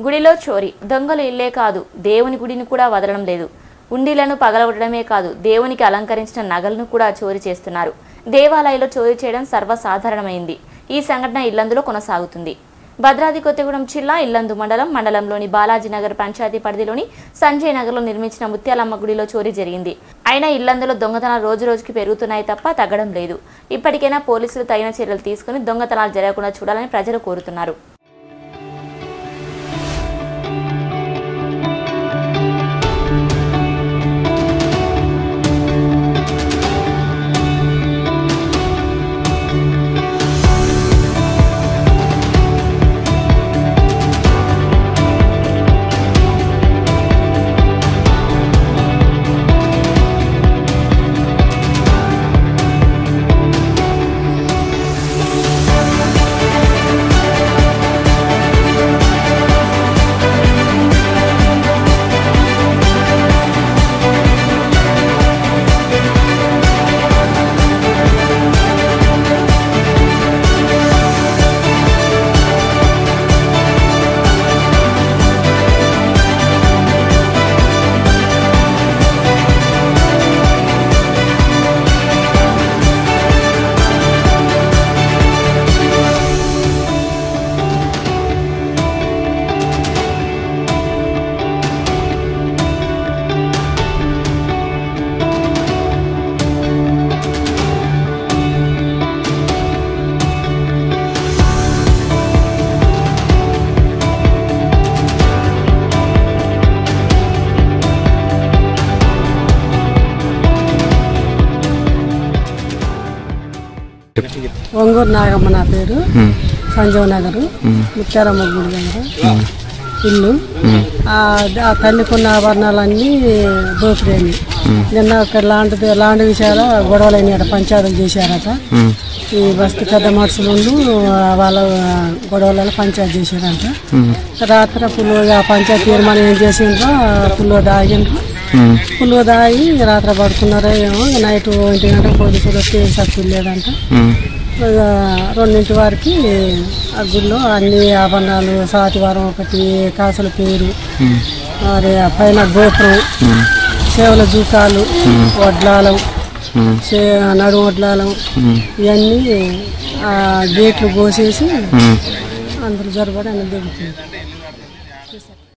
గుడిలో చోరీ దొంగలు ఇల్లే కాదు దేవుని గుడిని కూడా వదలడం లేదు ఉండిలను పగలగొట్టడమే కాదు దేవునికి అలంకరించిన నగలను కూడా చోరీ చేస్తున్నారు దేవాలయంలో చోరీ చేయడం సర్వసాధారణమైంది ఈ సంఘటన ఇల్లందులో కొనసాగుతుంది భద్రాద్రి కొత్తగూడెం జిల్లా ఇల్లందు మండలం మండలంలోని బాలాజీ నగర్ పంచాయతీ పరిధిలోని సంజయ్ నగర్లో నిర్మించిన ముత్యాలమ్మ గుడిలో చోరీ జరిగింది అయినా ఇల్లందులో దొంగతనాలు రోజు రోజుకి పెరుగుతున్నాయి తప్ప తగ్గడం లేదు ఇప్పటికైనా పోలీసులు తగిన చర్యలు తీసుకుని దొంగతనాలు జరగకుండా చూడాలని ప్రజలు కోరుతున్నారు ఒంగూరు నాగమ్మ నా పేరు సంజీవ్ నగర్ ముత్యారమ్మ గుడి దగ్గర ఇల్లు ఆ ఆ తల్లికున్న ఆభరణాలన్నీ దోపిడేవి నిన్న ఒక లాంటి లాంటి విషయాలు గొడవలు అయినాయట పంచాయతీలు చేశారట ఈ బస్తీ పెద్ద మనుషులు వాళ్ళ గొడవలలో పంచాయతీ చేశారంట రాత్రి పుల్లు ఆ పంచాయతీ తీర్మానం ఏం చేసిండ్రో పుల్లు దాగిండ్రు పుల్లు దాగి రాత్రి పడుకున్నారో ఏమో నైట్ ఒంటి గంట పోలీసులు వచ్చి సత్తులు లేదంట ఇక రెండింటి వారికి ఆ గుడిలో అన్ని ఆభరణాలు సాతివారం ఒకటి కాసుల పేరు మరి ఆ పైన గోపురం సేవల జూకాలు వడ్లాలం చే నడు వడ్లాలం ఇవన్నీ ఆ గేట్లు కోసేసి అందరూ జరబడి అన్ని దిగుతుంది